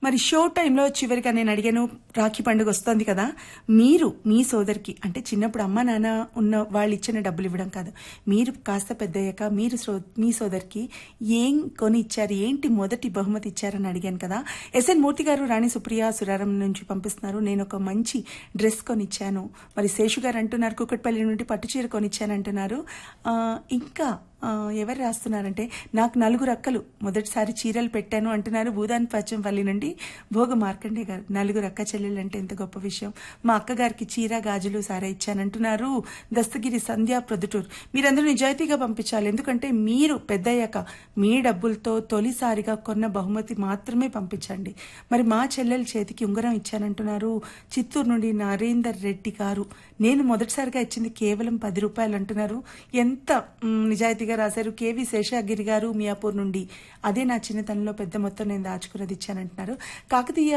మరి షో టైంలో చివరిగా నేను అడిగాను రాఖీ పండుగ వస్తోంది కదా మీరు మీ సోదరికి అంటే చిన్నప్పుడు అమ్మ నాన్న ఉన్న వాళ్ళు ఇచ్చిన డబ్బులు ఇవ్వడం కాదు మీరు కాస్త పెద్దయ్యాక మీరు సో- మీ సోదరికి ఏం కొని ఇచ్చారు ఏంటి మొదటి బహుమతి ఇచ్చారని అడిగాను కదా ఎస్ఎన్ మూర్తి గారు రాణి సుప్రియ సురారం నుంచి పంపిస్తున్నారు నేను ఒక మంచి డ్రెస్ కొనిచ్చాను మరి శేషు గారు అంటున్నారు కుక్కట్పల్లి నుండి పట్టు చీర కొనిచ్చాను అంటున్నారు ఆ, ఇంకా ఆ, ఎవరు రాస్తున్నారంటే నాకు నలుగురు అక్కలు మొదటిసారి చీరలు పెట్టాను అంటున్నారు భూదాన్ పచ్చంపల్లి నుండి భోగ మార్కండే గారు నలుగురు అక్క చెల్లెలు అంటే ఎంత గొప్ప విషయం మా అక్కగారికి చీర గాజులు సారా ఇచ్చానంటున్నారు దస్తగిరి సంధ్యా ప్రొద్దుటూరు మీరందరూ నిజాయితీగా పంపించాలి ఎందుకంటే మీరు పెద్దయ్యాక మీ డబ్బులతో తొలిసారిగా కొన్న బహుమతి మాత్రమే పంపించండి మరి మా చెల్లెల చేతికి ఉంగరం ఇచ్చానంటున్నారు చిత్తూరు నుండి నరేందర్ రెడ్డి గారు నేను మొదటిసారిగా ఇచ్చింది కేవలం పది రూపాయలు అంటున్నారు ఎంత మ్, నిజాయితీగా రాశారు కేవి శేషాగిరి గారు మియాపూర్ నుండి అదే నా చిన్నతనంలో పెద్ద మొత్తం నేను దాచుకున్నది ఇచ్చానంటున్నారు కాకతీయ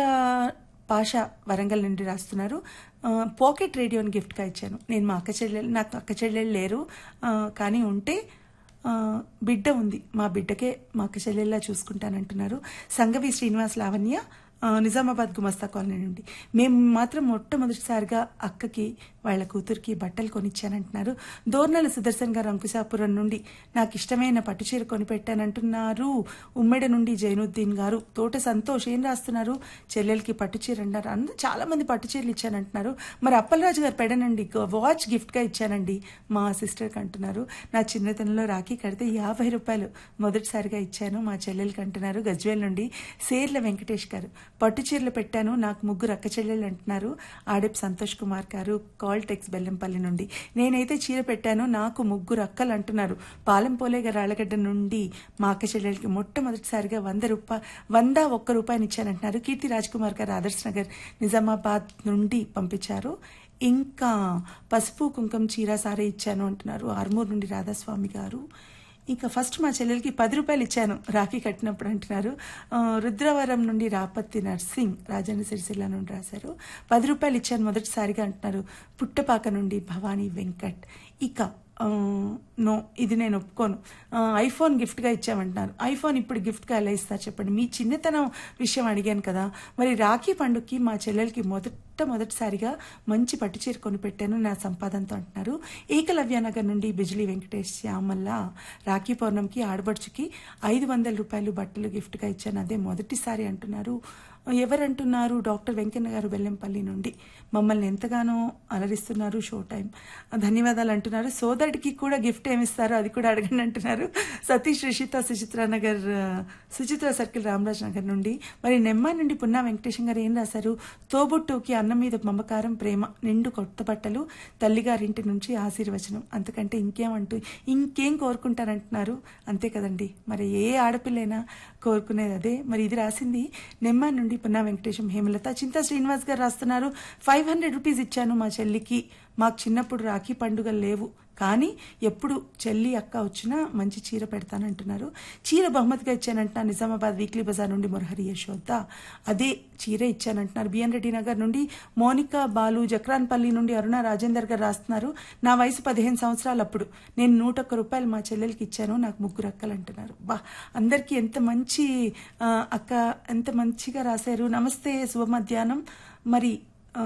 పాష వరంగల్ నుండి రాస్తున్నారు ఆ, పాకెట్ రేడియోని గిఫ్ట్గా ఇచ్చాను నేను మా అక్క చెల్లెలు నాకు అక్క చెల్లెలు లేరు ఆ, కానీ ఉంటే ఆ, బిడ్డ ఉంది మా బిడ్డకే మా అక్క చెల్లెల్లా చూసుకుంటానంటున్నారు సంగవి శ్రీనివాస్ లావణ్య ఆ, నిజామాబాద్ గుమస్తా కాలనీ నుండి మేము మాత్రం మొట్టమొదటిసారిగా అక్కకి వాళ్ళ కూతురికి బట్టలు కొనిచ్చానంటున్నారు దోర్నల సుదర్శన్ గారు అంకుశాపురం నుండి నాకు ఇష్టమైన పట్టుచీర కొనిపెట్టానంటున్నారు ఉమ్మెడ నుండి జైనుద్దీన్ గారు తోట సంతోష్ ఏం రాస్తున్నారు చెల్లెలకి పట్టుచీర అన్నారు అందరూ చాలా మంది పట్టుచీరలు ఇచ్చానంటున్నారు మరి అప్పలరాజు గారు పెడనండి వాచ్ గిఫ్ట్ గా ఇచ్చానండి మా సిస్టర్కి అంటున్నారు నా చిన్నతనంలో రాఖీ కడితే యాభై రూపాయలు మొదటిసారిగా ఇచ్చాను మా చెల్లెలకి అంటున్నారు గజ్వేల్ నుండి సేర్ల వెంకటేష్ గారు పట్టు చీరలు పెట్టాను నాకు ముగ్గురు అక్క చెల్లెలు అంటున్నారు ఆడెప్ సంతోష్ కుమార్ గారు కాల్ టెక్స్ బెల్లంపల్లి నుండి నేనైతే చీర పెట్టాను నాకు ముగ్గురు అక్కలు అంటున్నారు పాలెంపోలే గారు రాళ్ళగడ్డ నుండి మా అక్క చెల్లెలకి మొట్టమొదటిసారిగా వంద రూపాయ వంద ఒక్క రూపాయలు ఇచ్చానంటున్నారు కీర్తి రాజ్ కుమార్ గారు ఆదర్శ్ నగర్ నిజామాబాద్ నుండి పంపించారు ఇంకా పసుపు కుంకం చీర సారే ఇచ్చాను అంటున్నారు ఆర్మూర్ నుండి రాధాస్వామి గారు ఇంకా ఫస్ట్ మా చెల్లెలకి పది రూపాయలు ఇచ్చాను రాఖీ కట్టినప్పుడు అంటున్నారు ఆ, రుద్రవరం నుండి రాపత్తి నర్సింగ్ రాజన్న సిరిసిల్ల నుండి రాశారు పది రూపాయలు ఇచ్చాను మొదటిసారిగా అంటున్నారు పుట్టపాక నుండి భవానీ వెంకట్ ఇక ఆ, నో ఇది నేను ఒప్పుకోను ఆ, ఐఫోన్ గిఫ్ట్గా ఇచ్చామంటున్నారు ఐఫోన్ ఇప్పుడు గిఫ్ట్గా ఎలా ఇస్తారు చెప్పండి మీ చిన్నతనం విషయం అడిగాను కదా మరి రాఖీ పండుగకి మా చెల్లెలకి మొదటమొదటిసారిగా మంచి పట్టు చీర కొనిపెట్టాను నా సంపాదనతో అంటున్నారు ఏకలవ్య నగర్ నుండి బిజిలీ వెంకటేష్ శ్యామల్ల రాఖీ పౌర్ణమికి ఆడబడుచుకి ఐదు వందల రూపాయలు బట్టలు గిఫ్ట్గా ఇచ్చాను అదే మొదటిసారి అంటున్నారు ఎవరంటున్నారు డాక్టర్ వెంకన్న గారు బెల్లంపల్లి నుండి మమ్మల్ని ఎంతగానో అలరిస్తున్నారు షో టైం ధన్యవాదాలు అంటున్నారు సోదరుడికి కూడా గిఫ్ట్ ఏమిస్తారో అది కూడా అడగండి అంటున్నారు సతీష్ రిషిత సుచిత్ర నగర్ ఆ, సుచిత్ర సర్కిల్ రామరాజ్ నగర్ నుండి మరి నెమ్మ నుండి పున్నా వెంకటేశం గారు ఏం రాశారు తోబుట్టుకి అన్నం మీద మమకారం ప్రేమ నిండు కొత్త బట్టలు తల్లిగారింటి నుంచి ఆశీర్వచనం అంతకంటే ఇంకేమంటూ ఇంకేం కోరుకుంటారంటున్నారు అంతే కదండి మరి ఏ ఆడపిల్లైనా కోరుకునేది అదే మరి ఇది రాసింది నెమ్మ నుండి పున్నా వెంకటేశం హేమలత చింతా శ్రీనివాస్ గారు రాస్తున్నారు ఫైవ్ హండ్రెడ్ రూపీస్ ఇచ్చాను మా చెల్లికి మాకు చిన్నప్పుడు రాఖీ పండుగలు లేవు కానీ ఎప్పుడు చెల్లి అక్క వచ్చినా మంచి చీర పెడతానంటున్నారు చీర బహుమతిగా ఇచ్చానంటున్నారు నిజామాబాద్ వీక్లీ బజార్ నుండి మురహరి యశోద అదే చీర ఇచ్చానంటున్నారు బిఎన్ రెడ్డి నగర్ నుండి మోనికా బాలు జక్రాన్పల్లి నుండి అరుణ రాజేందర్ గారు రాస్తున్నారు నా వయసు పదిహేను సంవత్సరాలు అప్పుడు నేను నూట ఒక్క రూపాయలు మా చెల్లెలకి ఇచ్చాను నాకు ముగ్గురు అక్కలు అంటున్నారు బా అందరికీ ఎంత మంచి ఆ, అక్క ఎంత మంచిగా రాశారు నమస్తే శుభ మధ్యాహ్నం మరి ఆ,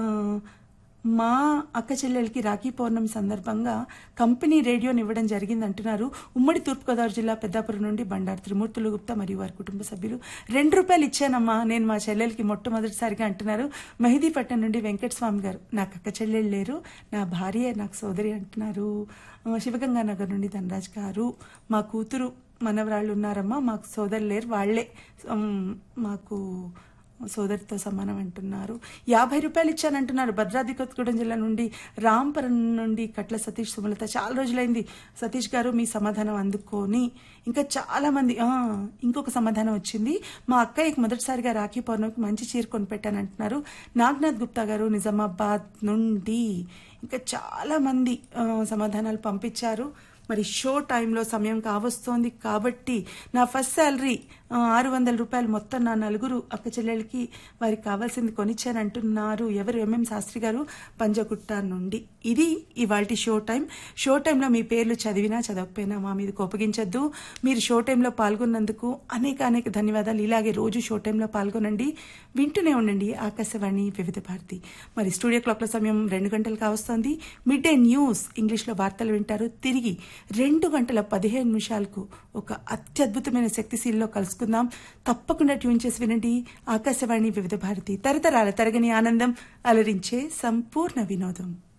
మా అక్క చెల్లెలకి రాఖీ పౌర్ణమి సందర్భంగా కంపెనీ రేడియోని ఇవ్వడం జరిగింది అంటున్నారు ఉమ్మడి తూర్పుగోదావరి జిల్లా పెద్దాపురం నుండి బండారు త్రిమూర్తులు గుప్తా మరియు వారి కుటుంబ సభ్యులు రెండు రూపాయలు ఇచ్చానమ్మా నేను మా చెల్లెలకి మొట్టమొదటిసారిగా అంటున్నారు మెహదీపట్నం నుండి వెంకటస్వామి గారు నాకు అక్క చెల్లెళ్ళు లేరు నా భార్య నాకు సోదరి అంటున్నారు ఆ, శివగంగా నగర్ నుండి ధనరాజ్ గారు మా కూతురు మనవరాళ్ళు ఉన్నారమ్మా మాకు సోదరు లేరు వాళ్లే ఉమ్, మాకు సోదరితో సమానం అంటున్నారు యాభై రూపాయలు ఇచ్చానంటున్నారు భద్రాద్రి కొత్తగూడెం జిల్లా నుండి రాంపురం నుండి కట్ల సతీష్ సుమలత చాలా రోజులైంది సతీష్ గారు మీ సమాధానం అందుకొని ఇంకా చాలా మంది ఆ, ఇంకొక సమాధానం వచ్చింది మా అక్కయ్యకి మొదటిసారిగా రాఖీ పౌర్ణమికి మంచి చీర కొనిపెట్టానంటున్నారు నాగ్నాథ్ గుప్తా గారు నిజామాబాద్ నుండి ఇంకా చాలా మంది ఆ, సమాధానాలు పంపించారు మరి షో టైంలో సమయం కావస్తోంది కాబట్టి నా ఫస్ట్ శాలరీ ఆరు వందల రూపాయలు మొత్తం నా నలుగురు అక్క చెల్లెలకి వారికి కావాల్సింది కొనిచ్చానంటున్నారు ఎవరు ఎంఎం శాస్త్రి గారు పంజగుట్ట నుండి ఇది ఇవాళ షో టైం షో టైంలో మీ పేర్లు చదివినా చదవకపోయినా మా మీద కోపగించొద్దు మీరు షో టైంలో పాల్గొన్నందుకు అనేక అనేక ధన్యవాదాలు ఇలాగే రోజు షో టైంలో పాల్గొనండి వింటూనే ఉండండి ఆకాశవాణి వివిధ భారతి మరి స్టూడియో క్లాక్ల సమయం రెండు గంటలు కావస్తోంది మిడ్ డే న్యూస్ ఇంగ్లీష్లో వార్తలు వింటారు తిరిగి రెండు గంటల పదిహేను నిమిషాలకు ఒక అత్యద్భుతమైన శక్తిశీల్లో కలుసుకుందాం తప్పకుండా ట్యూన్ చేసి వినండి ఆకాశవాణి వివిధ భారతి తరతరాల తరగని ఆనందం అలరించే సంపూర్ణ వినోదం